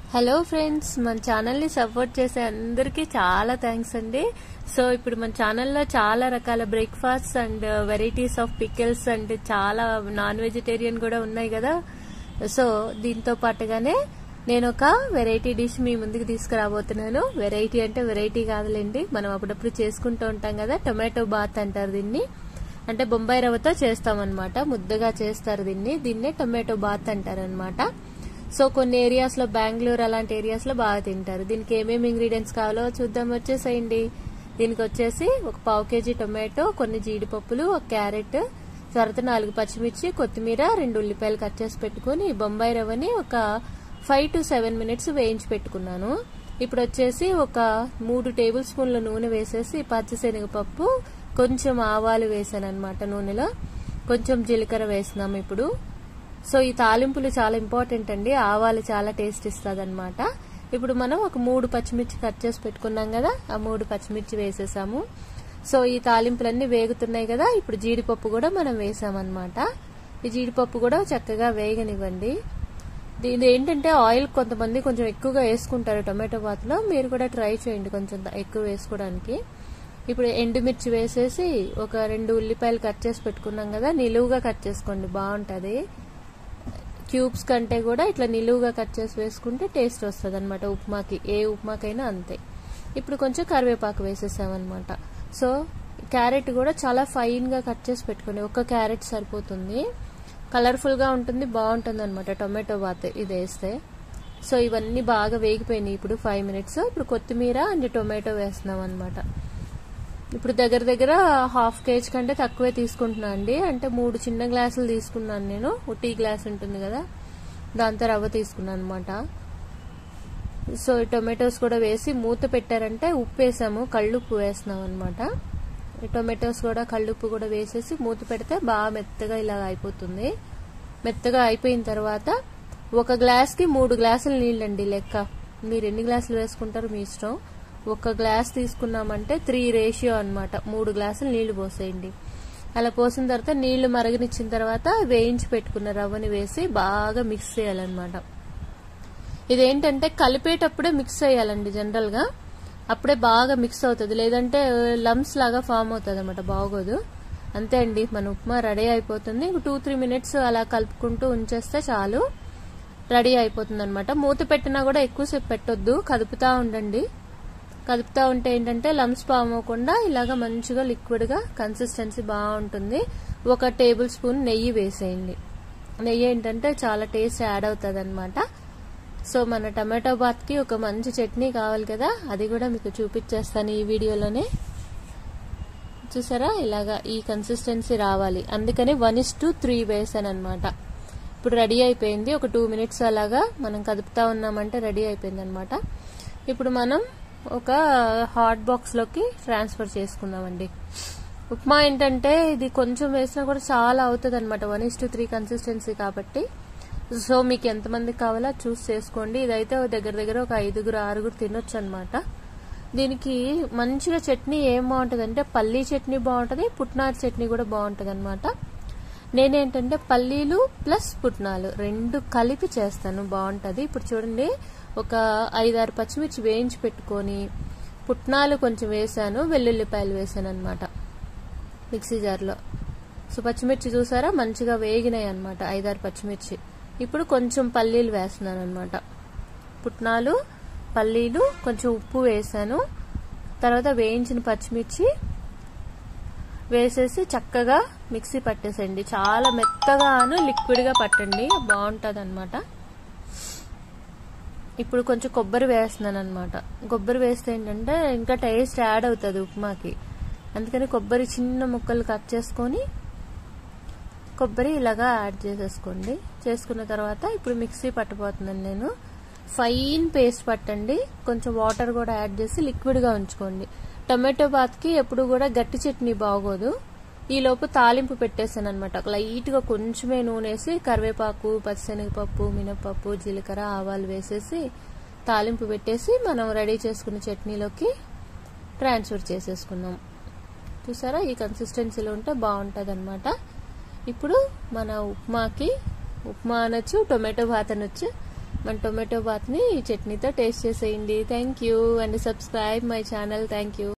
hello friends మన ఛానల్ని support చేసే అందరికీ చాలా థ్యాంక్స్ అండి సో ఇప్పుడు మన ఛానల్లో చాలా రకాల breakfast and varieties of pickles and చాలా నాన్ వెజిటేరియన్ కూడా ఉన్నాయి కదా సో దీంతో పాటుగానే నేను ఒక వెరైటీ డిష్ మీ ముందుకు తీసుకురాబోతున్నాను వెరైటీ అంటే వెరైటీ కాదులేండి మనం అప్పుడప్పుడు చేసుకుంటూ ఉంటాం కదా టొమాటో బాత్ అంటారు దీన్ని అంటే బొంబాయి రవ్వతో చేస్తామన్నమాట ముద్దగా చేస్తారు దీన్ని దీన్నే టొమాటో బాత్ అంటారనమాట సో కొన్ని ఏరియాస్ లో బెంగళూరు అలాంటి ఏరియాస్ లో బాగా తింటారు దీనికి ఏమేమి ఇంగ్రీడియంట్స్ కావాలో చూద్దాం వచ్చేసేయండి దీనికి వచ్చేసి ఒక పావు కేజీ టొమాటో కొన్ని జీడిపప్పులు ఒక క్యారెట్ తర్వాత నాలుగు పచ్చిమిర్చి కొత్తిమీర రెండు ఉల్లిపాయలు కట్ చేసి పెట్టుకుని బొంబాయి రవ్వని ఒక ఫైవ్ టు సెవెన్ మినిట్స్ వేయించి పెట్టుకున్నాను ఇప్పుడు వచ్చేసి ఒక మూడు టేబుల్ స్పూన్ల నూనె వేసేసి పచ్చిశనగపప్పు కొంచెం ఆవాలు వేసాను అనమాట నూనెలో కొంచెం జీలకర్ర వేసినాము ఇప్పుడు సో ఈ తాలింపులు చాలా ఇంపార్టెంట్ అండి ఆవాలు చాలా టేస్ట్ ఇస్తుంది అనమాట ఇప్పుడు మనం ఒక మూడు పచ్చిమిర్చి కట్ చేసి పెట్టుకున్నాం కదా ఆ మూడు పచ్చిమిర్చి వేసేసాము సో ఈ తాలింపులన్నీ వేగుతున్నాయి కదా ఇప్పుడు జీడిపప్పు కూడా మనం వేసామన్నమాట ఈ జీడిపప్పు కూడా చక్కగా వేగనివ్వండి ఇది ఏంటంటే ఆయిల్ కొంతమంది కొంచెం ఎక్కువగా వేసుకుంటారు టొమాటో బాత్లో మీరు కూడా ట్రై చేయండి కొంచెం ఎక్కువ వేసుకోవడానికి ఇప్పుడు ఎండుమిర్చి వేసేసి ఒక రెండు ఉల్లిపాయలు కట్ చేసి పెట్టుకున్నాం కదా నిలువుగా కట్ చేసుకోండి బాగుంటుంది క్యూబ్స్ కంటే కూడా ఇట్లా నిలువుగా కట్ చేసి వేసుకుంటే టేస్ట్ వస్తుంది అనమాట ఉప్మాకి ఏ ఉప్మాకైనా అంతే ఇప్పుడు కొంచెం కరివేపాకు వేసేసామన్నమాట సో క్యారెట్ కూడా చాలా ఫైన్గా కట్ చేసి పెట్టుకోండి ఒక క్యారెట్ సరిపోతుంది కలర్ఫుల్గా ఉంటుంది బాగుంటుంది అనమాట టొమాటో బాత్ ఇది వేస్తే సో ఇవన్నీ బాగా వేగిపోయినాయి ఇప్పుడు ఫైవ్ మినిట్స్ ఇప్పుడు కొత్తిమీర అండ్ టొమాటో వేస్తున్నాం అనమాట ఇప్పుడు దగ్గర దగ్గర హాఫ్ కేజీ కంటే తక్కువే తీసుకుంటున్నా అండి అంటే మూడు చిన్న గ్లాసులు తీసుకున్నాను నేను టీ గ్లాస్ ఉంటుంది కదా దాంతో రవ్వ తీసుకున్నాను అనమాట సో టొమాటోస్ కూడా వేసి మూత పెట్టారంటే ఉప్పు వేసాము కళ్ళుప్పు వేస్తున్నాం అనమాట టొమాటోస్ కూడా కళ్ళుప్పు కూడా వేసేసి మూత పెడితే బాగా మెత్తగా ఇలా అయిపోతుంది మెత్తగా అయిపోయిన తర్వాత ఒక గ్లాస్కి మూడు గ్లాసులు నీళ్ళండి లెక్క మీరు ఎన్ని గ్లాసులు వేసుకుంటారు మీ ఇష్టం ఒక గ్లాస్ తీసుకున్నామంటే త్రీ రేషియో అనమాట మూడు గ్లాసులు నీళ్లు పోసేయండి అలా పోసిన తర్వాత నీళ్లు మరగనిచ్చిన తర్వాత వేయించి పెట్టుకున్న రవ్వని వేసి బాగా మిక్స్ చేయాలన్నమాట ఇదేంటంటే కలిపేటప్పుడే మిక్స్ చేయాలండి జనరల్గా అప్పుడే బాగా మిక్స్ అవుతుంది లేదంటే లమ్స్ లాగా ఫామ్ అవుతుంది అనమాట బాగోదు అంతే అండి మన ఉప్మా రెడీ అయిపోతుంది టూ త్రీ మినిట్స్ అలా కలుపుకుంటూ ఉంచేస్తే చాలు రెడీ అయిపోతుంది అనమాట మూత పెట్టినా కూడా ఎక్కువసేపు పెట్టొద్దు కదుపుతా ఉండండి కదుపుతా ఉంటే ఏంటంటే లమ్స్ ఫామ్ అవ్వకుండా ఇలాగ మంచిగా లిక్విడ్గా కన్సిస్టెన్సీ బాగుంటుంది ఒక టేబుల్ స్పూన్ నెయ్యి వేసేయండి నెయ్యి ఏంటంటే చాలా టేస్ట్ యాడ్ అవుతుంది అనమాట సో మన టమాటో బాత్కి ఒక మంచి చట్నీ కావాలి కదా అది కూడా మీకు చూపించేస్తాను ఈ వీడియోలోనే చూసారా ఇలాగా ఈ కన్సిస్టెన్సీ రావాలి అందుకని వన్ ఇస్ టు త్రీ వేసాను అనమాట ఇప్పుడు రెడీ అయిపోయింది ఒక టూ మినిట్స్ అలాగా మనం కదుపుతా ఉన్నామంటే రెడీ అయిపోయింది అనమాట ఇప్పుడు మనం ఒక హాట్ బాక్స్లోకి ట్రాన్స్ఫర్ చేసుకుందామండి ఉప్మా ఏంటంటే ఇది కొంచెం వేసినా కూడా చాలా అవుతుంది అనమాట one is to three consistency కాబట్టి సో మీకు ఎంతమంది కావాలో చూస్ చేసుకోండి ఇదైతే దగ్గర దగ్గర ఒక ఐదుగురు ఆరుగురు తినొచ్చు అనమాట దీనికి మంచిగా చట్నీ ఏం బాగుంటుంది అంటే పల్లీ చట్నీ బాగుంటుంది పుట్నాలు చట్నీ కూడా బాగుంటుంది అనమాట నేనేంటంటే పల్లీలు ప్లస్ పుట్నాలు రెండు కలిపి చేస్తాను బాగుంటుంది ఇప్పుడు చూడండి ఒక ఐదారు పచ్చిమిర్చి వేయించి పెట్టుకొని పుట్నాలు కొంచెం వేసాను వెల్లుల్లిపాయలు వేసాను అనమాట మిక్సీ జార్లో సో పచ్చిమిర్చి చూసారా మంచిగా వేగినాయి అనమాట ఐదారు పచ్చిమిర్చి ఇప్పుడు కొంచెం పల్లీలు వేస్తున్నాను అనమాట పుట్నాలు పల్లీలు కొంచెం ఉప్పు వేసాను తర్వాత వేయించిన పచ్చిమిర్చి వేసేసి చక్కగా మిక్సీ పట్టేసండి చాలా మెత్తగాను లిక్విడ్గా పట్టండి బాగుంటుంది అనమాట ఇప్పుడు కొంచెం కొబ్బరి వేస్తున్నాను అనమాట కొబ్బరి వేస్తే ఏంటంటే ఇంకా టేస్ట్ యాడ్ అవుతుంది ఉప్మాకి అందుకని కొబ్బరి చిన్న ముక్కలు కట్ చేసుకొని కొబ్బరి ఇలాగా యాడ్ చేసేసుకోండి చేసుకున్న తర్వాత ఇప్పుడు మిక్సీ పట్టబోతున్నాను నేను ఫైన్ పేస్ట్ పట్టండి కొంచెం వాటర్ కూడా యాడ్ చేసి లిక్విడ్గా ఉంచుకోండి టొమాటో బాత్కి ఎప్పుడు కూడా గట్టి చట్నీ బాగోదు ఈలోపు తాలింపు పెట్టేసాను అనమాట లైట్గా కొంచెమే నూనె వేసి కరివేపాకు పచ్చిశనగపప్పు మినపప్పు జీలకర్ర ఆవాలు వేసేసి తాలింపు పెట్టేసి మనం రెడీ చేసుకున్న చట్నీలోకి ట్రాన్స్ఫర్ చేసేసుకున్నాం చూసారా ఈ కన్సిస్టెన్సీలో ఉంటే బాగుంటుంది అనమాట ఇప్పుడు మన ఉప్మాకి ఉప్మా అనొచ్చు టొమాటో బాత్ అనొచ్చు మన టొమాటో బాత్ని ఈ చట్నీతో టేస్ట్ చేసేయండి thank you and subscribe my channel thank you